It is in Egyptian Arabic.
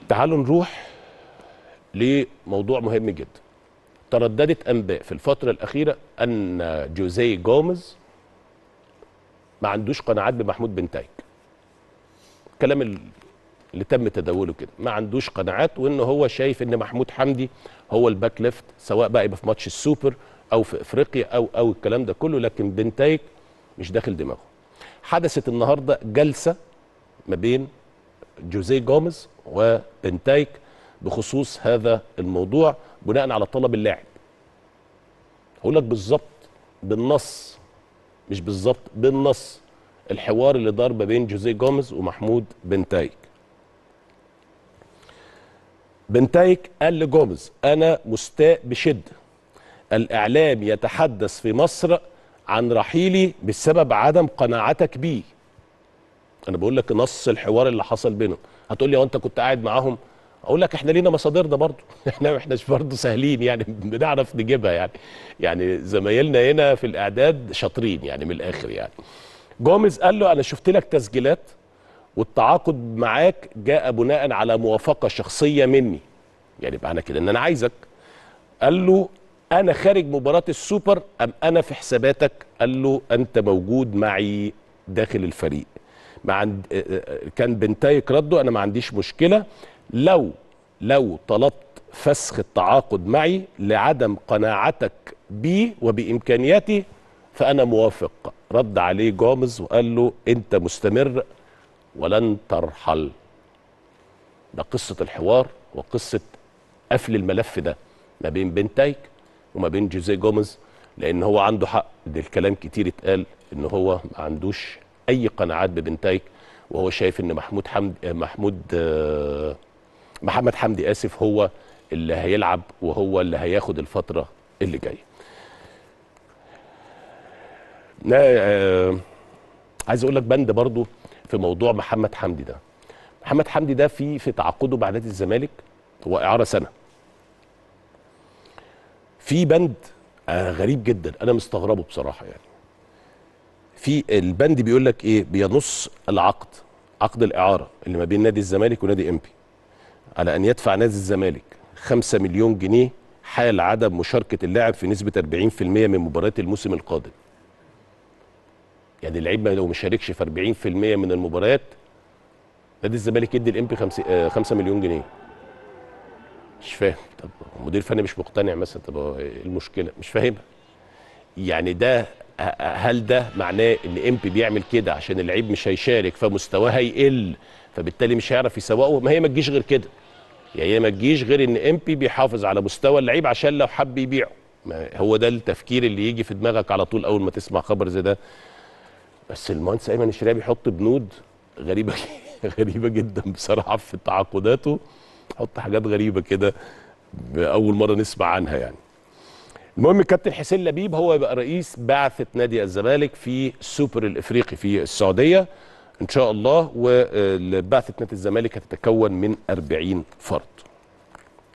تعالوا نروح لموضوع مهم جدا ترددت انباء في الفتره الاخيره ان جوزيه جوميز ما عندوش قناعات بمحمود بن تايك الكلام ال- اللي تم تداوله كده ما عندوش قناعات وان هو شايف ان محمود حمدي هو الباك ليفت سواء بقى يبقى في ماتش السوبر او في افريقيا او او الكلام ده كله لكن بن تايك مش داخل دماغه حدثت النهارده جلسه ما بين جوزيه جوميز وبن تايك بخصوص هذا الموضوع بناء على طلب اللاعب هقول لك بالظبط بالنص مش بالظبط بالنص الحوار اللي دار ما بين جوزيه جوميز ومحمود بن تايك بن تايك قال لجوميز انا مستاء بشده الاعلام يتحدث في مصر عن رحيلي بسبب عدم قناعتك بيه انا بقول لك نص الحوار اللي حصل بينهم هتقول لي هو انت كنت قاعد معاهم اقول لك احنا لينا مصادرنا برضو احنا احنا مش برضو سهلين يعني بنعرف نجيبها يعني يعني زمايلنا هنا في الاعداد شاطرين يعني من الاخر يعني جوميز قال له انا شفت لك تسجيلات والتعاقد معاك جاء بناء على موافقه شخصيه مني يعني معنى كده ان انا عايزك قال له انا خارج مباراه السوبر ام انا في حساباتك قال له انت موجود معي داخل الفريق ما عند آه، آه، كان بنتايك رده انا ما عنديش مشكله لو لو طلبت فسخ التعاقد معي لعدم قناعتك بي وبامكانياتي فانا موافق رد عليه جوميز وقال له انت مستمر ولن ترحل ده قصه الحوار وقصه قفل الملف ده ما بين بنتايك وما بين جوزيه جوميز لان هو عنده حق ده الكلام كتير اتقال ان هو ما عندوش اي قناعات ببنتايك وهو شايف ان محمود حمد آه، محمود آه، محمد حمدي اسف هو اللي هيلعب وهو اللي هياخد الفتره اللي جايه نا- آه، عايز اقول لك بند برضو في موضوع محمد حمدي ده محمد حمدي ده في في تعاقده مع نادي الزمالك هو اعاره سنه في بند آه غريب جدا انا مستغربه بصراحه يعني في البند بيقول لك ايه بينص العقد عقد الاعاره اللي ما بين نادي الزمالك ونادي امبي على ان يدفع نادي الزمالك 5 مليون جنيه حال عدم مشاركه اللاعب في نسبه 40% من مباريات الموسم القادم يعني اللعيب ما- لو ما شاركش في 40% من المباريات نادي الزمالك يدي الامبي 5 مليون جنيه مش فاهم طب المدير الفني مش مقتنع مثلا طب هو ايه المشكله مش فاهمها يعني ده ه- هل ده معناه ان امبي بيعمل كده عشان اللعيب مش هيشارك فمستواه هيقل فبالتالي مش هيعرف يسوقه ما هي ما تجيش غير كده يعني هي ما تجيش غير ان امبي بيحافظ على مستوى اللعيب عشان لو حب يبيعه ما هو ده التفكير اللي يجي في دماغك على طول اول ما تسمع خبر زي ده بس المهندس ايمن الشريعي بيحط بنود غريبه غريبه جدا بصراحه في تعاقداته حط حاجات غريبه كده اول مره نسمع عنها يعني المهم الكابتن حسين لبيب هو يبقى رئيس بعثه نادي الزمالك في السوبر الافريقي في السعوديه ان شاء الله وبعثه نادي الزمالك هتتكون من 40 فرد